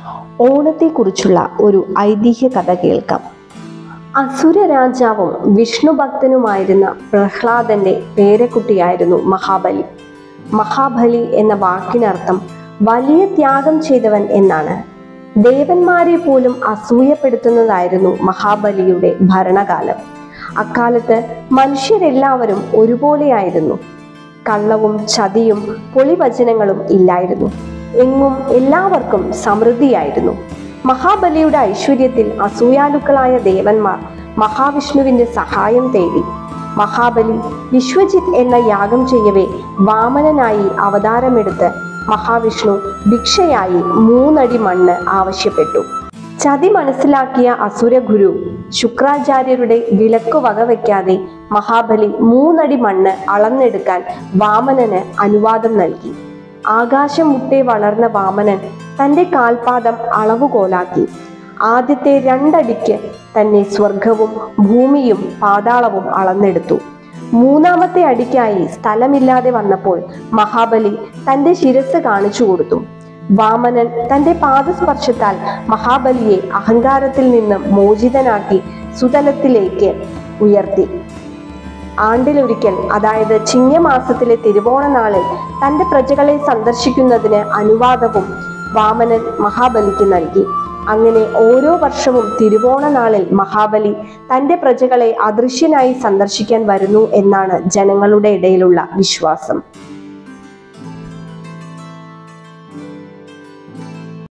ഓണത്തെക്കുറിച്ചുള്ള ഒരു ഐതിഹ്യ കഥ കേൾക്കാം അസുര രാജാവും വിഷ്ണു ഭക്തനുമായിരുന്ന പ്രഹ്ലാദന്റെ പേരക്കുട്ടിയായിരുന്നു മഹാബലി മഹാബലി എന്ന വാക്കിനർത്ഥം വലിയ ത്യാഗം ചെയ്തവൻ എന്നാണ് ദേവന്മാരെ പോലും അസൂയപ്പെടുത്തുന്നതായിരുന്നു മഹാബലിയുടെ ഭരണകാലം അക്കാലത്ത് മനുഷ്യരെല്ലാവരും ഒരുപോലെയായിരുന്നു കള്ളവും ചതിയും പൊളിവചനങ്ങളും ഇല്ലായിരുന്നു എങ്ങും എല്ലാവർക്കും സമൃദ്ധിയായിരുന്നു മഹാബലിയുടെ ഐശ്വര്യത്തിൽ അസൂയാലുക്കളായ ദേവന്മാർ മഹാവിഷ്ണുവിന്റെ സഹായം തേടി മഹാബലി വിശ്വജിത് എന്ന യാഗം ചെയ്യവേ വാമനനായി അവതാരമെടുത്ത് മഹാവിഷ്ണു ഭിക്ഷയായി മൂന്നടി മണ്ണ് ആവശ്യപ്പെട്ടു ചതി മനസ്സിലാക്കിയ അസുരഗുരു ശുക്രാചാര്യരുടെ വിലക്കു വകവയ്ക്കാതെ മഹാബലി മൂന്നടി മണ്ണ് അളന്നെടുക്കാൻ വാമനന് അനുവാദം നൽകി ആകാശം മുട്ടെ വളർന്ന വാമനൻ തന്റെ കാൽപാദം അളവുകോലാക്കി ആദ്യത്തെ രണ്ടടിക്ക് തന്നെ സ്വർഗവും ഭൂമിയും പാതാളവും അളന്നെടുത്തു മൂന്നാമത്തെ അടിക്കായി സ്ഥലമില്ലാതെ വന്നപ്പോൾ മഹാബലി തന്റെ ശിരസ് കാണിച്ചു കൊടുത്തു വാമനൻ തന്റെ പാദസ്പർശത്താൽ മഹാബലിയെ അഹങ്കാരത്തിൽ നിന്ന് മോചിതനാക്കി സുതലത്തിലേക്ക് ഉയർത്തി ആണ്ടിലൊരിക്കൽ അതായത് ചിങ്ങമാസത്തിലെ തിരുവോണ നാളിൽ തന്റെ പ്രജകളെ സന്ദർശിക്കുന്നതിന് അനുവാദവും വാമനൻ മഹാബലിക്ക് നൽകി അങ്ങനെ ഓരോ വർഷവും തിരുവോണ നാളിൽ മഹാബലി തന്റെ പ്രജകളെ അദൃശ്യനായി സന്ദർശിക്കാൻ വരുന്നു എന്നാണ് ജനങ്ങളുടെ ഇടയിലുള്ള വിശ്വാസം